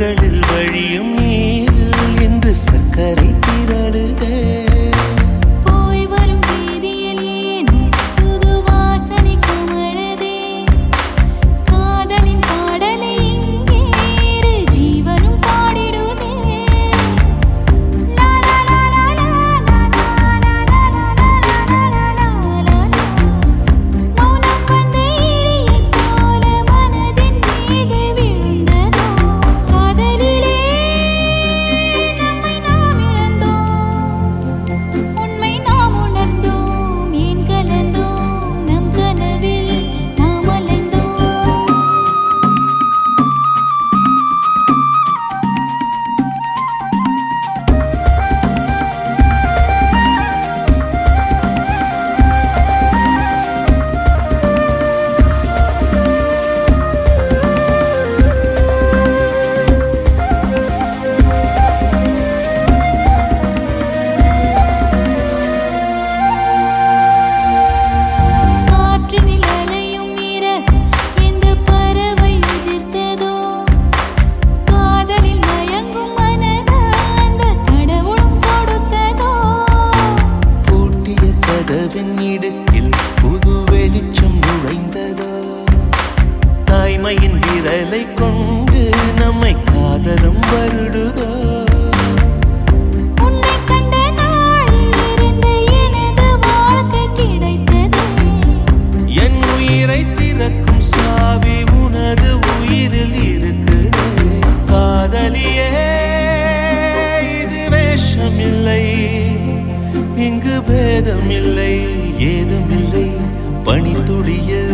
கண்களில் வழியும் நீரில் என்று சர்க்கரை திரளுதே போய் வரும் வீதியில் ஏன் புது வாசனை கமழுதே காதலின் பாடலை இங்கேறு ஜீவனும் பாடிடுதே லா லா லா லா லா லா லா லா லா லா லா லா லா மௌனம் வந்த இடியைப் போல மனதின் மீது விழுந்ததோ காதலிலே நம்மை நாம் இழந்தோம் உண்மை நாம் உணர்ந்தோம் ஏன் கலந்தோம் நம் கனவில் நாம் அலைந்தோம் காற்று நிழலையும் மீற எந்த பறவை உதிர்த்ததோ காதலில் மயங்கும் மனத அந்த கடவுளும் கொடுத்ததோ பூட்டிய கதவின் இடுக்கில் புது வெளிச்சம் நுழைந்ததோ தாய்மையின் விரலை கொண்டு நம்மை காதலும் வருடுதோ உன்னை கண்ட நாளில் இருந்து எனது வாழ்க்கை கிடைத்ததே என் உயிரை திறக்கும் சாவி உனது உயிரில் இருக்குதே காதலியே இது வேஷமில்லை இங்கு பேதமில்லை ஏதுமில்லை பனித்துளியில்